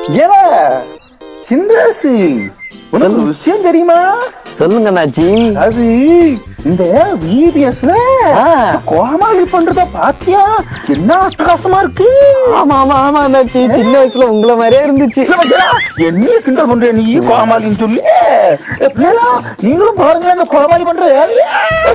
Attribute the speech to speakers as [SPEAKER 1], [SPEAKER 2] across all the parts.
[SPEAKER 1] ஏல சிந்தாசு உனக்கு ஒரு விஷயம் தெரியுமா
[SPEAKER 2] சொல்லுங்க அண்ணாச்சி
[SPEAKER 1] அது இந்த விபிஎஸ்ல
[SPEAKER 2] ஆ.
[SPEAKER 1] கோமாளி பண்றத பாத்தியா என்ன அட்டகாசமா இருக்கு
[SPEAKER 2] ஆமா ஆமா ஆமா அண்ணாச்சி சின்ன வயசுல உங்களை மாதிரியே இருந்துச்சு
[SPEAKER 1] என்ன கிண்டல் பண்ற நீ கோமாளின்னு சொல்லி எப்படியா நீங்களும் பாருங்க இந்த கோமாளி பண்ற வேலையை.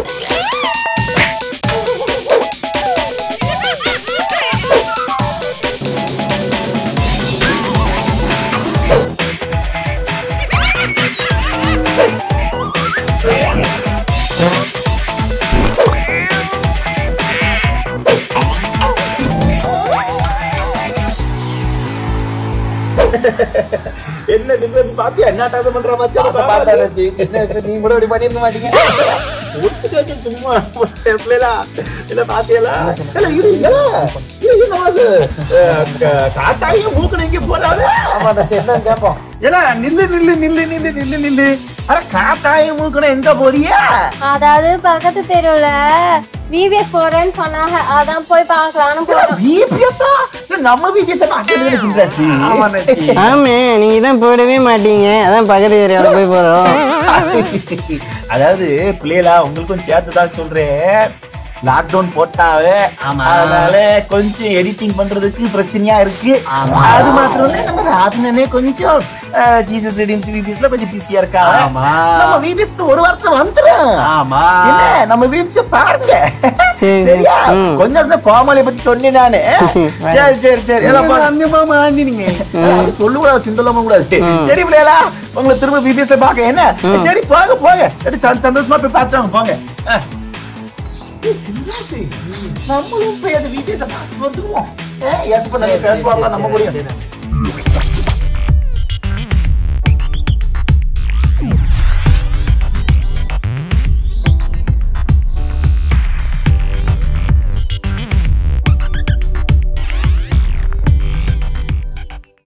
[SPEAKER 1] என்ன திக்கிறது பாத்தியா என்ன அட்டாசம் பண்ற பாத்தியா
[SPEAKER 2] சின்ன வயசுல நீங்க கூட இப்படி பண்ணிருக்க மாட்டீங்க
[SPEAKER 1] ஒட்டுக்காச்சு சும்மா பிள்ளைகளா இல்ல பாத்தியலா இல்ல இது இல்ல இது என்னது காத்தாயும் மூக்கு நீங்க போறாது
[SPEAKER 2] ஆமா அண்ணாச்சி என்ன கேட்போம்
[SPEAKER 1] ஏல நில்லு நில்லு நில்லு நில்லு நில்லு நில்லு அட காத்தாயும் மூக்குன எங்க போறியா
[SPEAKER 3] அதாவது பக்கத்து தெருவுல விவிஎஸ் போறேன்னு சொன்னாங்க அதான் போய் பார்க்கலாம்னு போறோம்
[SPEAKER 1] பிபிஎஸ்ஸா நம்ம பிபிஎஸ் அட்டெண்ட் சின்ராசி
[SPEAKER 2] ஆமா அண்ணாச்சி
[SPEAKER 4] ஆமே நீங்க தான் போயிடவே மாட்டீங்க அதான் பக்கத்து ஏரியாவில் போய் போறோம்
[SPEAKER 1] அதாவது பிள்ளைகளா உங்களுக்கும் சேர்த்து தான் சொல்றேன் லாக்டவுன் போட்டாவே
[SPEAKER 2] ஆமா.
[SPEAKER 1] அதனால கொஞ்சம் எடிட்டிங் பண்றதுக்கு பிரச்சனையா இருக்கு
[SPEAKER 2] ஆமா.
[SPEAKER 1] அது மாத்திரம் இல்ல நம்ம ராபினே கொஞ்சம் ஜீசஸ் ரீடிங்ஸ் விபிஎஸ்ல கொஞ்சம் பிஸியா இருக்காங்க
[SPEAKER 2] ஆமா.
[SPEAKER 1] நம்ம விபிஎஸ் ஒரு வாரத்துல வந்துரும்
[SPEAKER 2] ஆமா
[SPEAKER 1] என்ன நம்ம விபிஎஸ் பாருங்க
[SPEAKER 4] சரி.
[SPEAKER 1] சரியா
[SPEAKER 4] ம்.
[SPEAKER 1] கொஞ்சம் நேரத்துல கோமாளி பத்தி சொன்னேன் நானு சரி சரி சரி எல்லாம் பா-
[SPEAKER 2] அங்கமா ஆண்டினீங்க
[SPEAKER 1] அது சொல்லக்கூடாது கிண்டலாம கூடாது சரி பிள்ளைகளா உங்களை திரும்ப பிபிஎஸ்ல பாக்க என்ன சரி போங்க போங்க எடுத்து சந்த- சந்தோஷமா போய் பார்த்தாங்க போங்க அஹ். ஏய், சின்னாசி, நம்மளும் போய் அந்த பிபிஎஸ் பார்த்து வந்துருவோம் ஏன் எஸ் பண்ண பேசுவாங்க நம்ம கூட